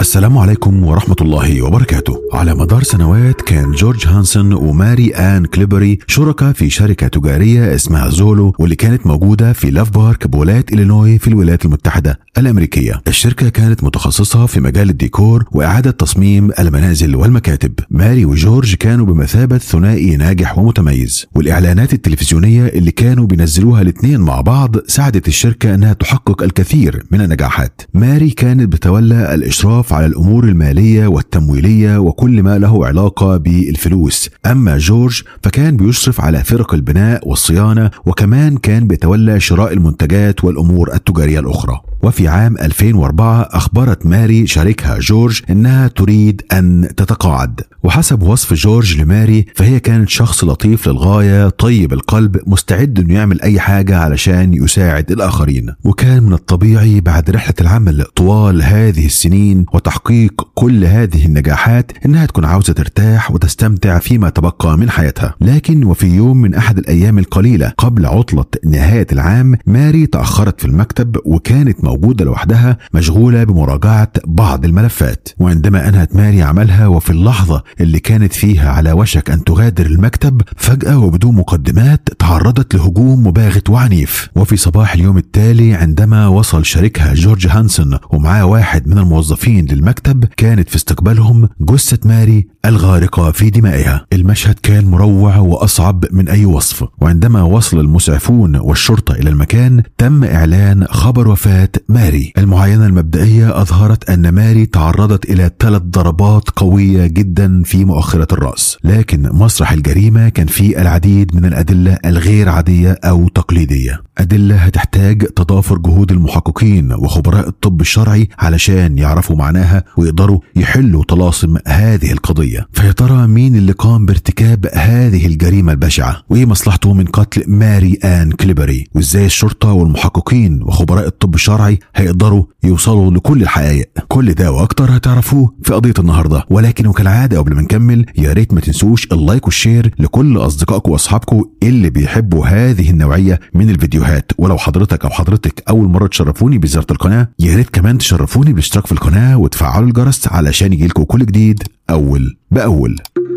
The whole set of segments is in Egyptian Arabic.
السلام عليكم ورحمة الله وبركاته على مدار سنوات كان جورج هانسون وماري آن كليبري شركاء في شركة تجارية اسمها زولو واللي كانت موجودة في لاف بارك بولاية إلينوي في الولايات المتحدة الأمريكية الشركة كانت متخصصة في مجال الديكور وإعادة تصميم المنازل والمكاتب ماري وجورج كانوا بمثابة ثنائي ناجح ومتميز والإعلانات التلفزيونية اللي كانوا بينزلوها الاثنين مع بعض ساعدت الشركة أنها تحقق الكثير من النجاحات ماري كانت بتولى الإشراف على الأمور المالية والتمويلية وكل ما له علاقة بالفلوس أما جورج فكان بيشرف على فرق البناء والصيانة وكمان كان بيتولى شراء المنتجات والأمور التجارية الأخرى وفي عام 2004 أخبرت ماري شريكها جورج أنها تريد أن تتقاعد وحسب وصف جورج لماري فهي كانت شخص لطيف للغاية طيب القلب مستعد أنه يعمل أي حاجة علشان يساعد الآخرين وكان من الطبيعي بعد رحلة العمل طوال هذه السنين وتحقيق كل هذه النجاحات أنها تكون عاوزة ترتاح وتستمتع فيما تبقى من حياتها لكن وفي يوم من أحد الأيام القليلة قبل عطلة نهاية العام ماري تأخرت في المكتب وكانت موجودة لوحدها مشغولة بمراجعة بعض الملفات وعندما أنهت ماري عملها وفي اللحظة اللي كانت فيها على وشك أن تغادر المكتب فجأة وبدون مقدمات تعرضت لهجوم مباغت وعنيف وفي صباح اليوم التالي عندما وصل شريكها جورج هانسون ومعاه واحد من الموظفين للمكتب كانت في استقبالهم جثة ماري الغارقة في دمائها المشهد كان مروع وأصعب من أي وصف وعندما وصل المسعفون والشرطة إلى المكان تم إعلان خبر وفاة ماري المعاينة المبدئية أظهرت أن ماري تعرضت إلى ثلاث ضربات قوية جدا في مؤخرة الرأس لكن مسرح الجريمة كان فيه العديد من الأدلة الغير عادية أو تقليدية أدلة هتحتاج تضافر جهود المحققين وخبراء الطب الشرعي علشان يعرفوا معناها ويقدروا يحلوا طلاسم هذه القضية فيا ترى مين اللي قام بارتكاب هذه الجريمة البشعة وإيه مصلحته من قتل ماري آن كليبري وإزاي الشرطة والمحققين وخبراء الطب الشرعي هيقدروا يوصلوا لكل الحقائق كل ده وأكتر هتعرفوه في قضية النهاردة ولكن وكالعادة قبل ما نكمل يا ريت ما تنسوش اللايك والشير لكل أصدقائكم وأصحابكم اللي بيحبوا هذه النوعية من الفيديوهات ولو حضرتك أو حضرتك أول مرة تشرفوني بزيارة القناة يا ريت كمان تشرفوني بالاشتراك في القناة وتفعلوا الجرس علشان يجيلكم كل جديد أول بأول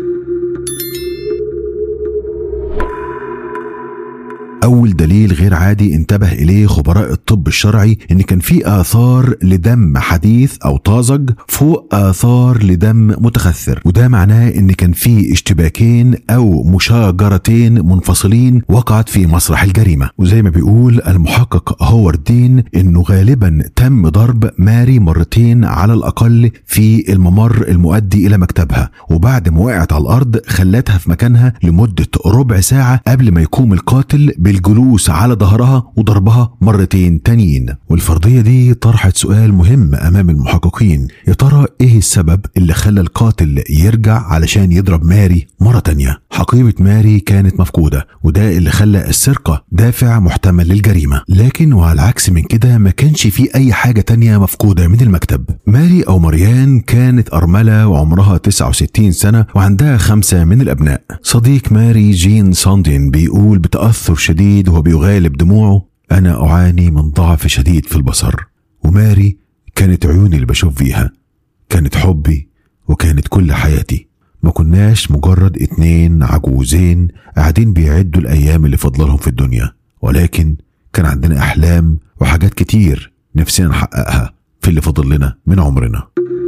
أول دليل غير عادي انتبه إليه خبراء الطب الشرعي إن كان في آثار لدم حديث أو طازج فوق آثار لدم متخثر وده معناه إن كان في اشتباكين أو مشاجرتين منفصلين وقعت في مسرح الجريمة وزي ما بيقول المحقق هوارد دين إنه غالبا تم ضرب ماري مرتين على الأقل في الممر المؤدي إلى مكتبها وبعد ما وقعت على الأرض خلتها في مكانها لمدة ربع ساعة قبل ما يقوم القاتل بالجلوس على ظهرها وضربها مرتين تانيين والفرضية دي طرحت سؤال مهم أمام المحققين يا ترى إيه السبب اللي خلى القاتل يرجع علشان يضرب ماري مرة تانية حقيبة ماري كانت مفقودة وده اللي خلى السرقة دافع محتمل للجريمة لكن وعلى العكس من كده ما كانش في أي حاجة تانية مفقودة من المكتب ماري أو مريان كانت أرملة وعمرها 69 سنة وعندها خمسة من الأبناء صديق ماري جين ساندين بيقول بتأثر شديد وهو بيغالب دموعه أنا أعاني من ضعف شديد في البصر وماري كانت عيوني اللي بشوف فيها كانت حبي وكانت كل حياتي ما كناش مجرد اتنين عجوزين قاعدين بيعدوا الأيام اللي فضلهم في الدنيا ولكن كان عندنا أحلام وحاجات كتير نفسنا نحققها في اللي فضل لنا من عمرنا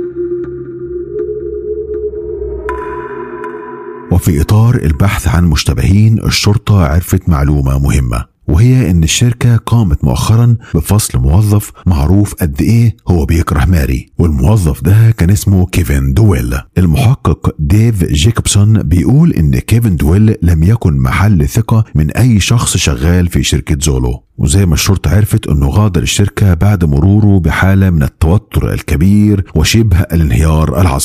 وفي إطار البحث عن مشتبهين الشرطة عرفت معلومة مهمة وهي ان الشركه قامت مؤخرا بفصل موظف معروف قد ايه هو بيكره ماري والموظف ده كان اسمه كيفن دويل المحقق ديف جيكوبسون بيقول ان كيفن دويل لم يكن محل ثقه من اي شخص شغال في شركه زولو وزي ما الشرطة عرفت انه غادر الشركة بعد مروره بحالة من التوتر الكبير وشبه الانهيار العصبي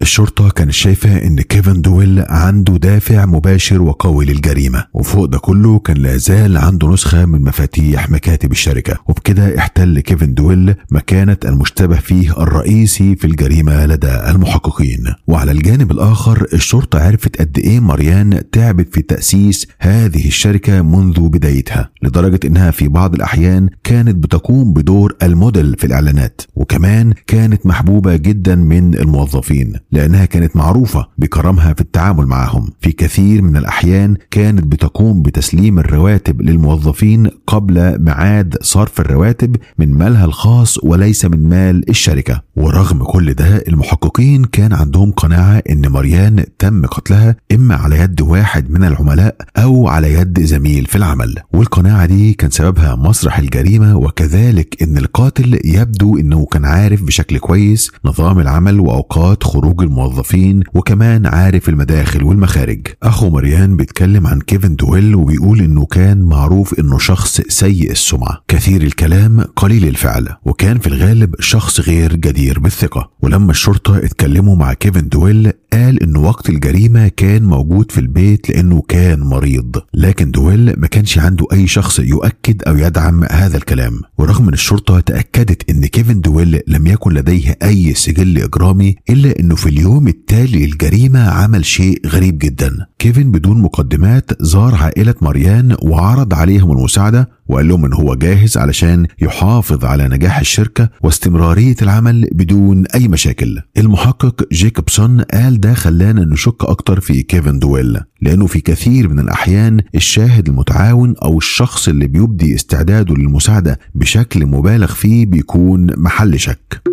الشرطة كانت شايفة إن كيفن دويل عنده دافع مباشر وقوي للجريمة وفوق ده كله كان لازال عنده نسخة من مفاتيح مكاتب الشركة وبكده احتل كيفن دويل مكانة المشتبه فيه الرئيسي في الجريمة لدى المحققين وعلى الجانب الآخر الشرطة عرفت قد إيه مريان تعبت في تأسيس هذه الشركة منذ بدايتها لدرجة إنها في بعض الأحيان كانت بتقوم بدور الموديل في الإعلانات وكمان كانت محبوبة جدا من الموظفين لأنها كانت معروفة بكرمها في التعامل معهم في كثير من الأحيان كانت بتقوم بتسليم الرواتب للموظفين قبل ميعاد صرف الرواتب من مالها الخاص وليس من مال الشركة ورغم كل ده المحققين كان عندهم قناعة إن مريان تم قتلها إما على يد واحد من العملاء أو على يد زميل في العمل والقناعة دي كان سببها مسرح الجريمة وكذلك إن القاتل يبدو إنه كان عارف بشكل كويس نظام العمل وأوقات خروج الموظفين وكمان عارف المداخل والمخارج أخو مريان بيتكلم عن كيفن دويل وبيقول إنه كان معروف إنه شخص سيء السمعة كثير الكلام قليل الفعل وكان في الغالب شخص غير جدير بالثقة ولما الشرطة اتكلموا مع كيفن دويل قال إنه وقت الجريمة كان موجود في البيت لأنه كان مريض لكن دويل ما كانش عنده أي شخص يؤكد أو يدعم هذا الكلام ورغم أن الشرطة تأكدت أن كيفن دويل لم يكن لديه أي سجل إجرامي إلا أنه في اليوم التالي للجريمة عمل شيء غريب جدا كيفن بدون مقدمات زار عائلة مريان وعرض عليهم المساعدة وقال لهم ان هو جاهز علشان يحافظ على نجاح الشركه واستمراريه العمل بدون اي مشاكل. المحقق جيكوبسون قال ده خلانا نشك اكتر في كيفن دويل لانه في كثير من الاحيان الشاهد المتعاون او الشخص اللي بيبدي استعداده للمساعده بشكل مبالغ فيه بيكون محل شك.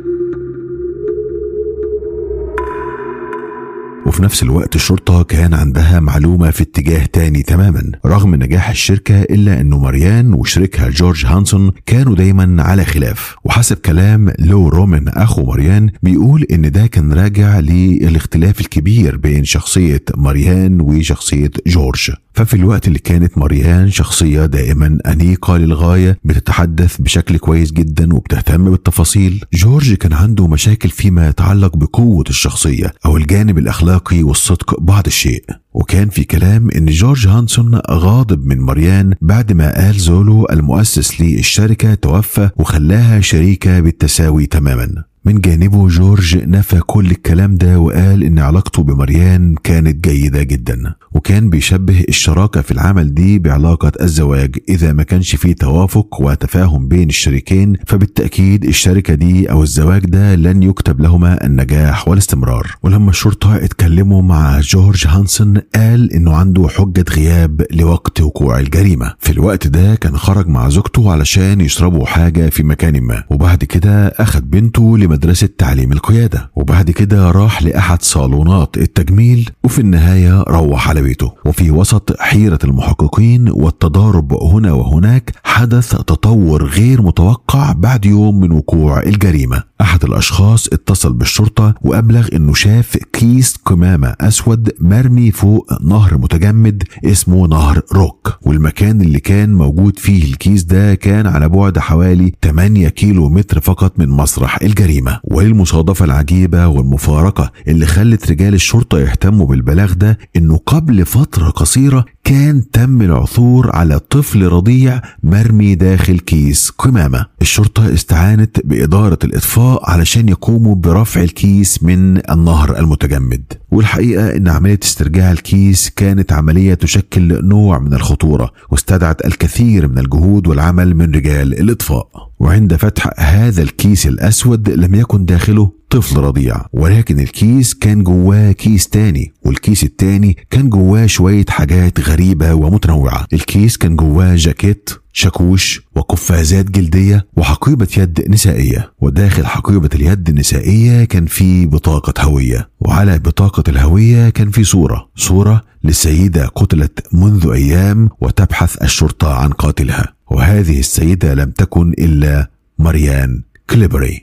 وفي نفس الوقت الشرطة كان عندها معلومة في اتجاه تاني تماما رغم نجاح الشركة إلا أنه مريان وشريكها جورج هانسون كانوا دايما على خلاف وحسب كلام لو رومان أخو مريان بيقول إن ده كان راجع للاختلاف الكبير بين شخصية مريان وشخصية جورج ففي الوقت اللي كانت مريان شخصية دائما أنيقة للغاية بتتحدث بشكل كويس جدا وبتهتم بالتفاصيل جورج كان عنده مشاكل فيما يتعلق بقوة الشخصية أو الجانب الأخلاقي والصدق بعض الشيء وكان في كلام ان جورج هانسون غاضب من مريان بعد ما قال زولو المؤسس للشركه توفى وخلاها شريكه بالتساوي تماما من جانبه جورج نفى كل الكلام ده وقال ان علاقته بمريان كانت جيده جدا وكان بيشبه الشراكه في العمل دي بعلاقه الزواج اذا ما كانش فيه توافق وتفاهم بين الشريكين فبالتاكيد الشركه دي او الزواج ده لن يكتب لهما النجاح والاستمرار ولما الشرطه اتكلموا مع جورج هانسون قال انه عنده حجه غياب لوقت وقوع الجريمه في الوقت ده كان خرج مع زوجته علشان يشربوا حاجه في مكان ما وبعد كده اخد بنته لمدرسه تعليم القياده وبعد كده راح لاحد صالونات التجميل وفي النهايه روح على بيته وفي وسط حيره المحققين والتضارب هنا وهناك حدث تطور غير متوقع بعد يوم من وقوع الجريمه احد الاشخاص اتصل بالشرطه وابلغ انه شاف كيس قمامه اسود مرمي فوق نهر متجمد اسمه نهر روك والمكان اللي كان موجود فيه الكيس ده كان على بعد حوالي 8 كيلو متر فقط من مسرح الجريمه وللمصادفه العجيبه والمفارقه اللي خلت رجال الشرطه يهتموا بالبلاغ ده انه قبل فتره قصيره كان تم العثور على طفل رضيع مرمي داخل كيس قمامه الشرطه استعانت باداره الاطفاء علشان يقوموا برفع الكيس من النهر المتجمد والحقيقه ان عمليه استرجاع الكيس كانت عمليه تشكل نوع من الخطوره واستدعت الكثير من الجهود والعمل من رجال الاطفاء وعند فتح هذا الكيس الاسود لم يكن داخله طفل رضيع ولكن الكيس كان جواه كيس تاني والكيس التاني كان جواه شوية حاجات غريبة ومتنوعة الكيس كان جواه جاكيت شاكوش وقفازات جلدية وحقيبة يد نسائية وداخل حقيبة اليد النسائية كان في بطاقة هوية وعلى بطاقة الهوية كان في صورة صورة لسيدة قتلت منذ أيام وتبحث الشرطة عن قاتلها وهذه السيدة لم تكن إلا مريان كليبري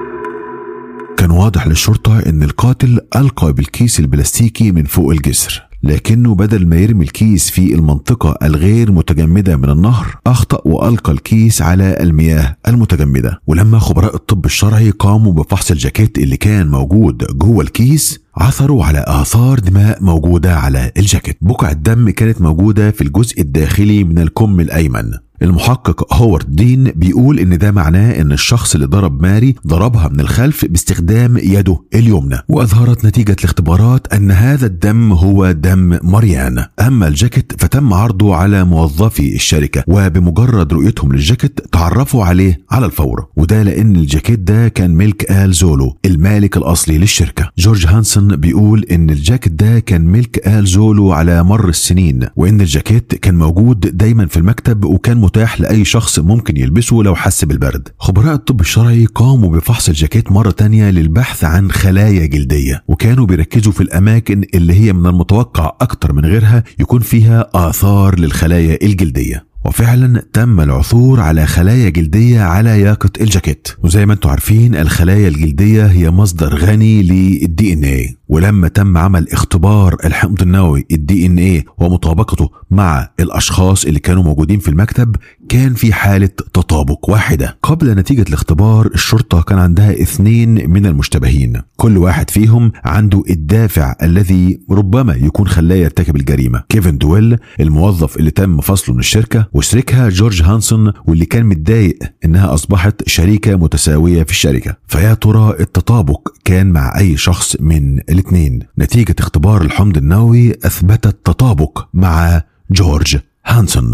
كان واضح للشرطة إن القاتل ألقى بالكيس البلاستيكي من فوق الجسر لكنه بدل ما يرمي الكيس في المنطقة الغير متجمدة من النهر أخطأ وألقى الكيس على المياه المتجمدة ولما خبراء الطب الشرعي قاموا بفحص الجاكيت اللي كان موجود جوه الكيس عثروا على آثار دماء موجودة على الجاكيت بقع الدم كانت موجودة في الجزء الداخلي من الكم الأيمن المحقق هوارد دين بيقول ان ده معناه ان الشخص اللي ضرب ماري ضربها من الخلف باستخدام يده اليمنى واظهرت نتيجه الاختبارات ان هذا الدم هو دم مريان اما الجاكيت فتم عرضه على موظفي الشركه وبمجرد رؤيتهم للجاكيت تعرفوا عليه على الفور وده لان الجاكيت ده كان ملك ال زولو المالك الاصلي للشركه جورج هانسون بيقول ان الجاكيت ده كان ملك ال زولو على مر السنين وان الجاكيت كان موجود دايما في المكتب وكان متاح لاي شخص ممكن يلبسه لو حس بالبرد خبراء الطب الشرعي قاموا بفحص الجاكيت مره تانية للبحث عن خلايا جلديه وكانوا بيركزوا في الاماكن اللي هي من المتوقع اكتر من غيرها يكون فيها اثار للخلايا الجلديه وفعلا تم العثور على خلايا جلدية على ياقة الجاكيت وزي ما انتم عارفين الخلايا الجلدية هي مصدر غني للدي ان اي ولما تم عمل اختبار الحمض النووي الدي ان اي ومطابقته مع الاشخاص اللي كانوا موجودين في المكتب كان في حالة تطابق واحدة قبل نتيجة الاختبار الشرطة كان عندها اثنين من المشتبهين كل واحد فيهم عنده الدافع الذي ربما يكون خلاه يرتكب الجريمة كيفن دويل الموظف اللي تم فصله من الشركة وشريكها جورج هانسون واللي كان متضايق انها اصبحت شريكة متساوية في الشركة فيا ترى التطابق كان مع اي شخص من الاثنين نتيجة اختبار الحمض النووي اثبتت تطابق مع جورج هانسون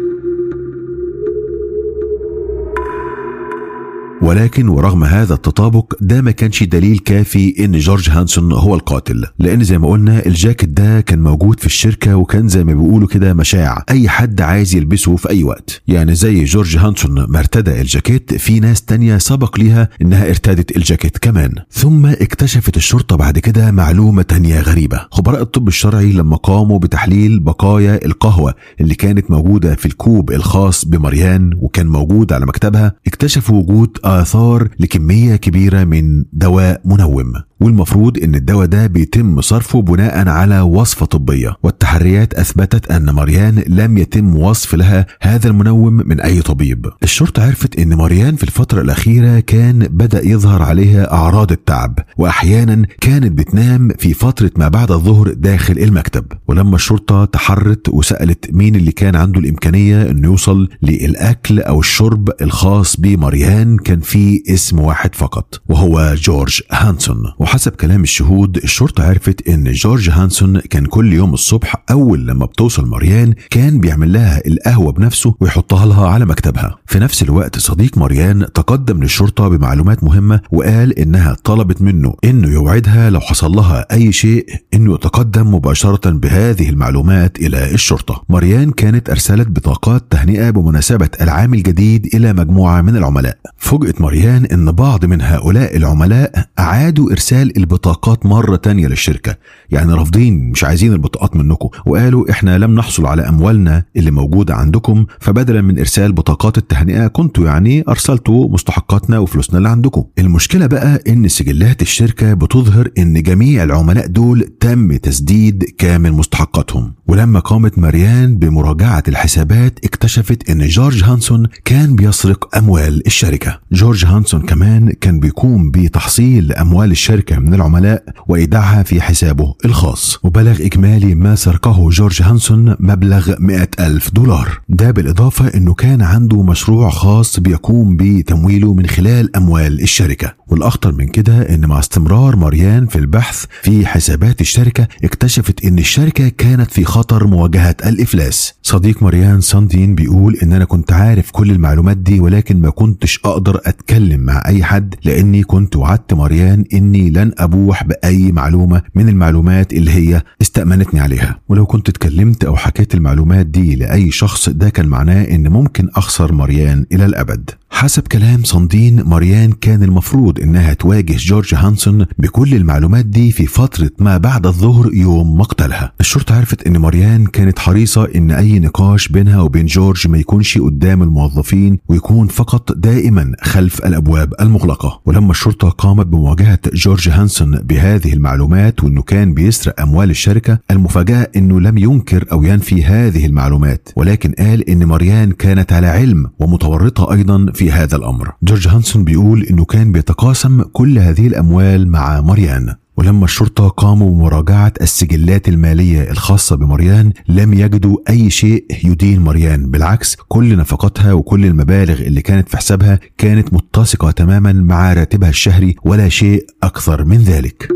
ولكن ورغم هذا التطابق ده ما كانش دليل كافي ان جورج هانسون هو القاتل لان زي ما قلنا الجاكيت ده كان موجود في الشركه وكان زي ما بيقولوا كده مشاع اي حد عايز يلبسه في اي وقت يعني زي جورج هانسون ما ارتدى الجاكيت في ناس تانية سبق ليها انها ارتدت الجاكيت كمان ثم اكتشفت الشرطه بعد كده معلومه تانية غريبه خبراء الطب الشرعي لما قاموا بتحليل بقايا القهوه اللي كانت موجوده في الكوب الخاص بمريان وكان موجود على مكتبها اكتشفوا وجود آثار لكمية كبيرة من دواء منوم والمفروض ان الدواء ده بيتم صرفه بناء على وصفة طبية والتحريات اثبتت ان مريان لم يتم وصف لها هذا المنوم من اي طبيب الشرطة عرفت ان مريان في الفترة الاخيرة كان بدأ يظهر عليها اعراض التعب واحيانا كانت بتنام في فترة ما بعد الظهر داخل المكتب ولما الشرطة تحرت وسألت مين اللي كان عنده الامكانية انه يوصل للاكل او الشرب الخاص بمريان كان في اسم واحد فقط وهو جورج هانسون وحسب كلام الشهود الشرطة عرفت ان جورج هانسون كان كل يوم الصبح اول لما بتوصل مريان كان بيعمل لها القهوة بنفسه ويحطها لها على مكتبها في نفس الوقت صديق مريان تقدم للشرطة بمعلومات مهمة وقال انها طلبت منه انه يوعدها لو حصل لها اي شيء انه يتقدم مباشرة بهذه المعلومات الى الشرطة مريان كانت ارسلت بطاقات تهنئة بمناسبة العام الجديد الى مجموعة من العملاء فوجئت مريان ان بعض من هؤلاء العملاء اعادوا ارسال البطاقات مرة تانية للشركة يعني رافضين مش عايزين البطاقات منكم وقالوا احنا لم نحصل على اموالنا اللي موجودة عندكم فبدلا من ارسال بطاقات التهنئة كنتوا يعني ارسلتوا مستحقاتنا وفلوسنا اللي عندكم المشكلة بقى ان سجلات الشركة بتظهر ان جميع العملاء دول تم تسديد كامل مستحقاتهم ولما قامت مريان بمراجعة الحسابات اكتشفت ان جورج هانسون كان بيسرق اموال الشركة جورج هانسون كمان كان بيقوم بتحصيل اموال الشركة من العملاء وايداعها في حسابه الخاص وبلغ اجمالي ما سرقه جورج هانسون مبلغ 100 ألف دولار ده بالاضافة انه كان عنده مشروع خاص بيقوم بتمويله من خلال اموال الشركة والاخطر من كده ان مع استمرار مريان في البحث في حسابات الشركة اكتشفت ان الشركة كانت في خطر مواجهة الافلاس صديق مريان ساندين بيقول ان انا كنت عارف كل المعلومات دي ولكن ما كنتش اقدر اتكلم مع اي حد لاني كنت وعدت مريان اني لن ابوح باي معلومه من المعلومات اللي هي استامنتني عليها ولو كنت اتكلمت او حكيت المعلومات دي لاي شخص ده كان معناه ان ممكن اخسر مريان الى الابد حسب كلام صندين ماريان كان المفروض انها تواجه جورج هانسون بكل المعلومات دي في فترة ما بعد الظهر يوم مقتلها الشرطة عرفت ان ماريان كانت حريصة ان اي نقاش بينها وبين جورج ما يكونش قدام الموظفين ويكون فقط دائما خلف الابواب المغلقة ولما الشرطة قامت بمواجهة جورج هانسون بهذه المعلومات وانه كان بيسرق اموال الشركة المفاجأة انه لم ينكر او ينفي هذه المعلومات ولكن قال ان ماريان كانت على علم ومتورطة ايضا في هذا الامر جورج هانسون بيقول انه كان بيتقاسم كل هذه الاموال مع ماريان ولما الشرطة قاموا بمراجعة السجلات المالية الخاصة بمريان لم يجدوا أي شيء يدين مريان بالعكس كل نفقاتها وكل المبالغ اللي كانت في حسابها كانت متسقة تماما مع راتبها الشهري ولا شيء أكثر من ذلك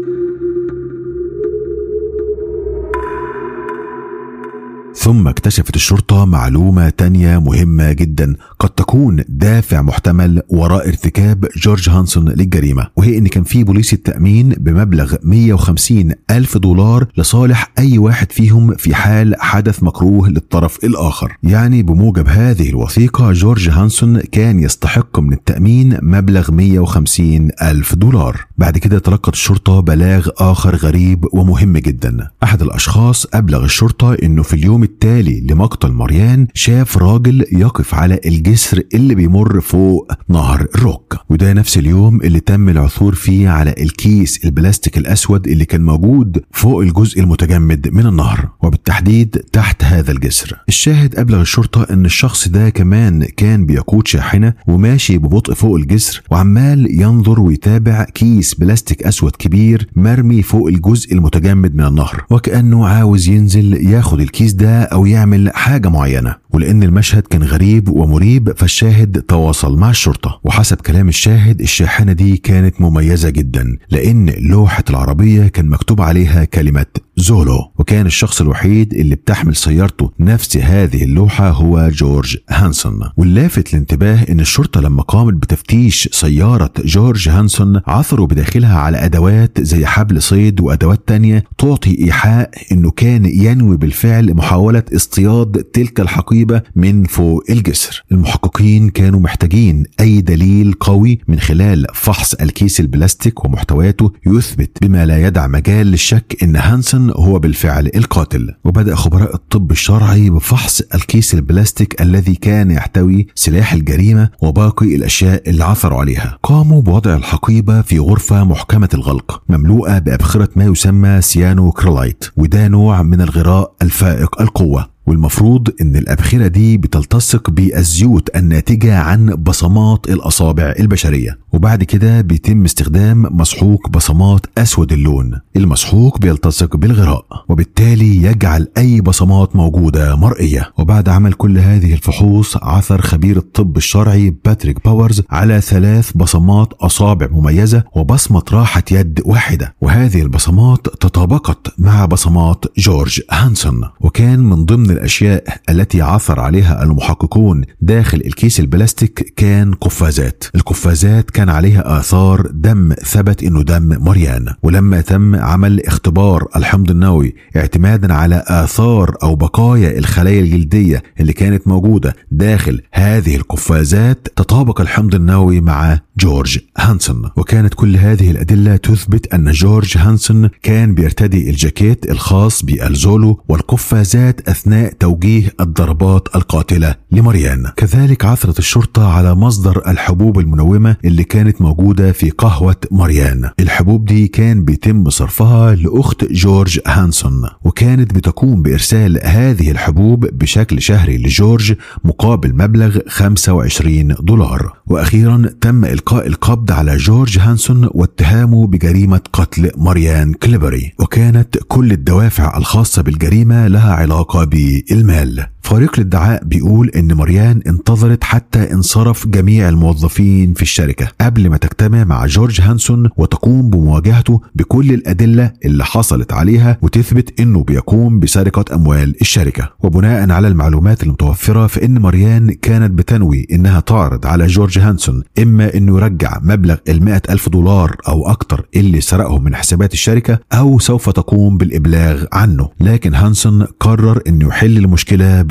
ثم اكتشفت الشرطة معلومة تانية مهمة جدا قد تكون دافع محتمل وراء ارتكاب جورج هانسون للجريمة وهي ان كان في بوليس التأمين بمبلغ 150 ألف دولار لصالح أي واحد فيهم في حال حدث مكروه للطرف الآخر يعني بموجب هذه الوثيقة جورج هانسون كان يستحق من التأمين مبلغ 150 ألف دولار بعد كده تلقت الشرطة بلاغ آخر غريب ومهم جدا أحد الأشخاص أبلغ الشرطة أنه في اليوم التالي لمقتل مريان شاف راجل يقف على الجسر اللي بيمر فوق نهر روك وده نفس اليوم اللي تم العثور فيه على الكيس البلاستيك الأسود اللي كان موجود فوق الجزء المتجمد من النهر وبالتحديد تحت هذا الجسر الشاهد أبلغ الشرطة أن الشخص ده كمان كان بيقود شاحنة وماشي ببطء فوق الجسر وعمال ينظر ويتابع كيس بلاستيك أسود كبير مرمي فوق الجزء المتجمد من النهر وكأنه عاوز ينزل ياخد الكيس ده او يعمل حاجه معينه ولان المشهد كان غريب ومريب فالشاهد تواصل مع الشرطه وحسب كلام الشاهد الشاحنه دي كانت مميزه جدا لان لوحه العربيه كان مكتوب عليها كلمه زولو وكان الشخص الوحيد اللي بتحمل سيارته نفس هذه اللوحه هو جورج هانسون واللافت الانتباه ان الشرطه لما قامت بتفتيش سياره جورج هانسون عثروا بداخلها على ادوات زي حبل صيد وادوات تانية تعطي ايحاء انه كان ينوي بالفعل محاوله اصطياد تلك الحقيبه من فوق الجسر المحققين كانوا محتاجين اي دليل قوي من خلال فحص الكيس البلاستيك ومحتوياته يثبت بما لا يدع مجال للشك ان هانسون هو بالفعل القاتل وبدأ خبراء الطب الشرعي بفحص الكيس البلاستيك الذي كان يحتوي سلاح الجريمة وباقي الأشياء اللي عثروا عليها قاموا بوضع الحقيبة في غرفة محكمة الغلق مملوءة بأبخرة ما يسمى سيانو كرولايت وده نوع من الغراء الفائق القوة والمفروض ان الابخره دي بتلتصق بالزيوت الناتجه عن بصمات الاصابع البشريه وبعد كده بيتم استخدام مسحوق بصمات اسود اللون المسحوق بيلتصق بالغراء وبالتالي يجعل اي بصمات موجوده مرئيه وبعد عمل كل هذه الفحوص عثر خبير الطب الشرعي باتريك باورز على ثلاث بصمات اصابع مميزه وبصمه راحه يد واحده وهذه البصمات تطابقت مع بصمات جورج هانسون وكان من ضمن الاشياء التي عثر عليها المحققون داخل الكيس البلاستيك كان قفازات القفازات كان عليها اثار دم ثبت انه دم مريان ولما تم عمل اختبار الحمض النووي اعتمادا على اثار او بقايا الخلايا الجلديه اللي كانت موجوده داخل هذه القفازات تطابق الحمض النووي مع جورج هانسون وكانت كل هذه الادله تثبت ان جورج هانسون كان بيرتدي الجاكيت الخاص بالزولو والقفازات اثناء توجيه الضربات القاتله لمريان كذلك عثرت الشرطه على مصدر الحبوب المنومه اللي كانت موجوده في قهوه مريان الحبوب دي كان بيتم صرفها لاخت جورج هانسون وكانت بتقوم بارسال هذه الحبوب بشكل شهري لجورج مقابل مبلغ 25 دولار واخيرا تم القاء القبض على جورج هانسون واتهامه بجريمه قتل مريان كليبري وكانت كل الدوافع الخاصه بالجريمه لها علاقه بالمال فريق الادعاء بيقول ان مريان انتظرت حتى انصرف جميع الموظفين في الشركه قبل ما تجتمع مع جورج هانسون وتقوم بمواجهته بكل الادله اللي حصلت عليها وتثبت انه بيقوم بسرقه اموال الشركه وبناء على المعلومات المتوفره فان مريان كانت بتنوي انها تعرض على جورج هانسون اما انه يرجع مبلغ ال ألف دولار او اكتر اللي سرقهم من حسابات الشركه او سوف تقوم بالابلاغ عنه لكن هانسون قرر انه يحل المشكله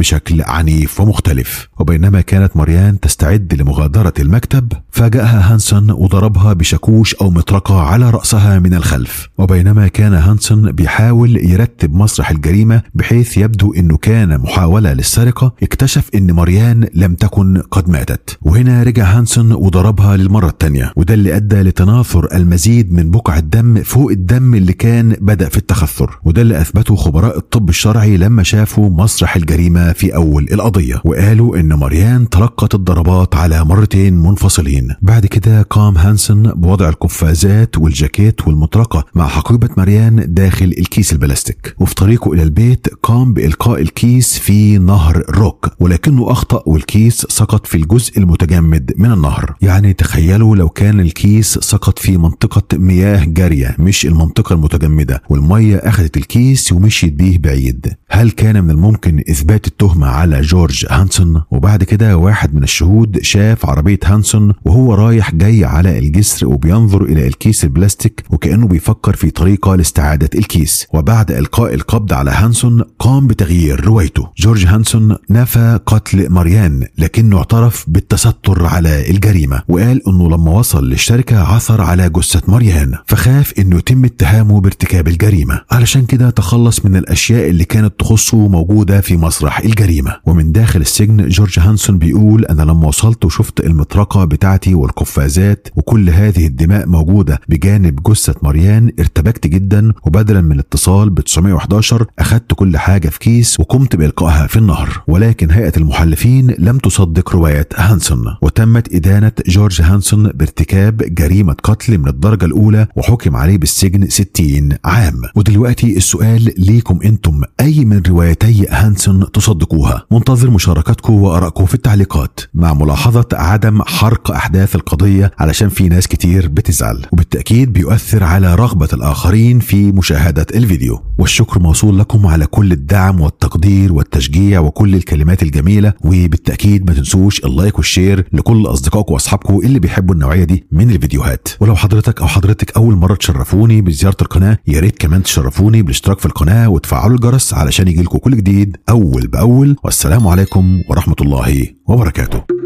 بشكل عنيف ومختلف وبينما كانت مريان تستعد لمغادرة المكتب فاجأها هانسون وضربها بشاكوش أو مطرقة على رأسها من الخلف وبينما كان هانسون بيحاول يرتب مسرح الجريمة بحيث يبدو أنه كان محاولة للسرقة اكتشف أن مريان لم تكن قد ماتت وهنا رجع هانسون وضربها للمرة الثانية وده اللي أدى لتناثر المزيد من بقع الدم فوق الدم اللي كان بدأ في التخثر وده اللي أثبته خبراء الطب الشرعي لما شافوا مسرح الجريمة في أول القضية وقالوا إن مريان تلقت الضربات على مرتين منفصلين بعد كده قام هانسون بوضع القفازات والجاكيت والمطرقة مع حقيبة مريان داخل الكيس البلاستيك وفي طريقه إلى البيت قام بإلقاء الكيس في نهر روك ولكنه أخطأ والكيس سقط في الجزء المتجمد من النهر يعني تخيلوا لو كان الكيس سقط في منطقة مياه جارية مش المنطقة المتجمدة والمية أخذت الكيس ومشيت بيه بعيد هل كان من الممكن إثبات التهمة على جورج هانسون وبعد كده واحد من الشهود شاف عربية هانسون وهو رايح جاي على الجسر وبينظر إلى الكيس البلاستيك وكأنه بيفكر في طريقة لاستعادة الكيس وبعد إلقاء القبض على هانسون قام بتغيير روايته جورج هانسون نفى قتل مريان لكنه اعترف بالتستر على الجريمة وقال انه لما وصل للشركة عثر على جثة مريان فخاف انه يتم اتهامه بارتكاب الجريمة علشان كده تخلص من الاشياء اللي كانت تخصه موجودة في مسرح الجريمة ومن داخل السجن جورج هانسون بيقول انا لما وصلت وشفت المطرقة بتاعتي والقفازات وكل هذه الدماء موجودة بجانب جثة مريان ارتبكت جدا وبدلا من الاتصال ب 911 اخدت كل حاجة في كيس وقمت بإلقائها في النهر ولكن هيئة المحلفين لم تصدق رواية هانسون وتمت إدانة جورج هانسون بارتكاب جريمة قتل من الدرجة الأولى وحكم عليه بالسجن 60 عام ودلوقتي السؤال ليكم أنتم أي من روايتي هانسون تصدقوها منتظر مشاركاتكم وآرائكم في التعليقات مع ملاحظة عدم حرق أحداث القضية علشان في ناس كتير بتزعل وبالتأكيد بيؤثر على رغبة الآخرين في مشاهدة الفيديو والشكر موصول لكم على كل الدعم والتقدير والتشجيع وكل الكلمات الجميلة وبالتأكيد ما تنسوش اللايك والشير لكل أصدقائكم وأصحابكم اللي بيحبوا النوعية دي من الفيديوهات ولو حضرتك أو حضرتك أول مرة تشرفوني بزيارة القناة يا ريت كمان تشرفوني بالاشتراك في القناة وتفعلوا الجرس علشان يجيلكم كل جديد أول بأول والسلام عليكم ورحمة الله وبركاته